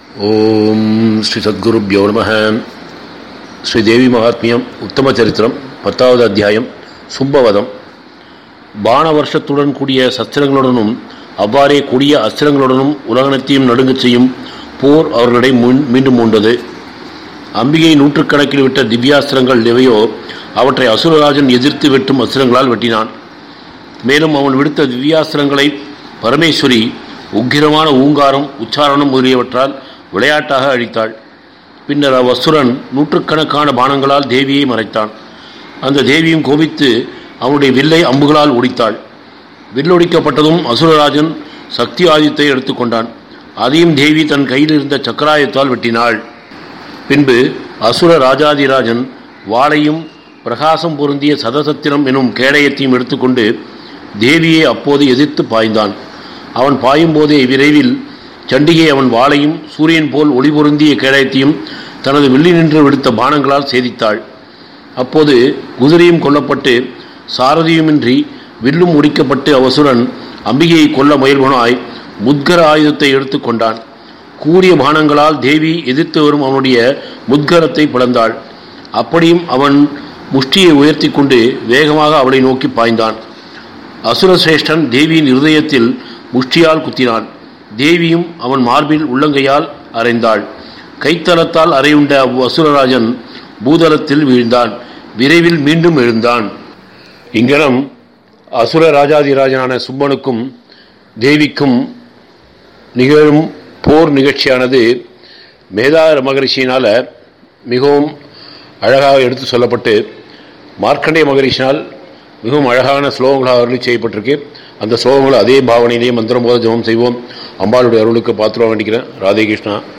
ஓம் ஸ்ரீ சத்குருப்யோ நம ஸ்ரீ தேவி மகாத்மியம் உத்தம சரித்திரம் பத்தாவது அத்தியாயம் சும்பவதம் பான வருஷத்துடன் கூடிய சஸ்திரங்களுடனும் அவ்வாறே கூடிய அஸ்திரங்களுடனும் உலகனத்தையும் நடுங்கச் செய்யும் போர் அவர்களிடையே முன் மீண்டும் மூண்டது அம்பிகை நூற்றுக்கணக்கில் விட்ட திவ்யாஸ்திரங்கள் எவையோ அவற்றை அசுரராஜன் எதிர்த்து வெட்டும் அஸ்திரங்களால் வெட்டினான் மேலும் அவன் விடுத்த திவ்யாஸ்திரங்களை பரமேஸ்வரி உக்கிரமான ஊங்காரம் உச்சாரணம் முதலியவற்றால் விளையாட்டாக அழித்தாள் பின்னர் அவ்வசுரன் நூற்றுக்கணக்கான பானங்களால் தேவியை மறைத்தான் அந்த தேவியும் கோபித்து அவனுடைய வில்லை அம்புகளால் ஒடித்தாள் வில்லொடிக்கப்பட்டதும் அசுரராஜன் சக்தி ஆயுதத்தை எடுத்துக்கொண்டான் அதையும் தேவி தன் கையில் இருந்த சக்கராயத்தால் வெட்டினாள் பின்பு அசுர ராஜாதிராஜன் வாளையும் பிரகாசம் பொருந்திய சதசத்திரம் எனும் கேடயத்தையும் எடுத்துக்கொண்டு தேவியை அப்போது எதிர்த்து பாய்ந்தான் அவன் பாயும்போதே விரைவில் சண்டிகை அவன் வாளையும் சூரியன் போல் ஒளி பொருந்திய கேடயத்தையும் தனது வில்லி நின்று விடுத்த பானங்களால் சேதித்தாள் அப்போது குதிரையும் கொல்லப்பட்டு சாரதியுமின்றி வில்லும் முடிக்கப்பட்டு அவசுரன் அம்பிகையை கொல்ல முயல்வனாய் முத்கர ஆயுதத்தை எடுத்துக்கொண்டான் கூறிய பானங்களால் தேவி எதிர்த்து வரும் அவனுடைய முத்கரத்தை பிளந்தாள் அப்படியும் அவன் முஷ்டியை உயர்த்தி கொண்டு வேகமாக அவளை நோக்கி பாய்ந்தான் அசுரசிரேஷ்டன் தேவியின் இருதயத்தில் முஷ்டியால் குத்தினான் தேவியும் அவன் மார்பில் உள்ளங்கையால் அறைந்தாள் கைத்தளத்தால் அறையுண்ட அவ் அசுரராஜன் பூதலத்தில் வீழ்ந்தான் விரைவில் மீண்டும் எழுந்தான் இங்கனம் அசுர ராஜாதிராஜனான சும்மனுக்கும் தேவிக்கும் நிகழும் போர் நிகழ்ச்சியானது மேதார மகரிஷியினால் மிகவும் அழகாக எடுத்து சொல்லப்பட்டு மார்க்கண்டேய மகரிஷினால் மிகவும் அழகான ஸ்லோகங்களாக அருளி செய்யப்பட்டிருக்கு அந்த ஸ்லோகங்களை அதே பாவனையிலேயே மந்திரம் போத ஜபம் செய்வோம் அம்பாளுடைய அருளுக்கு பாத்திரம் வேண்டிக்கிறேன் ராதே கிருஷ்ணா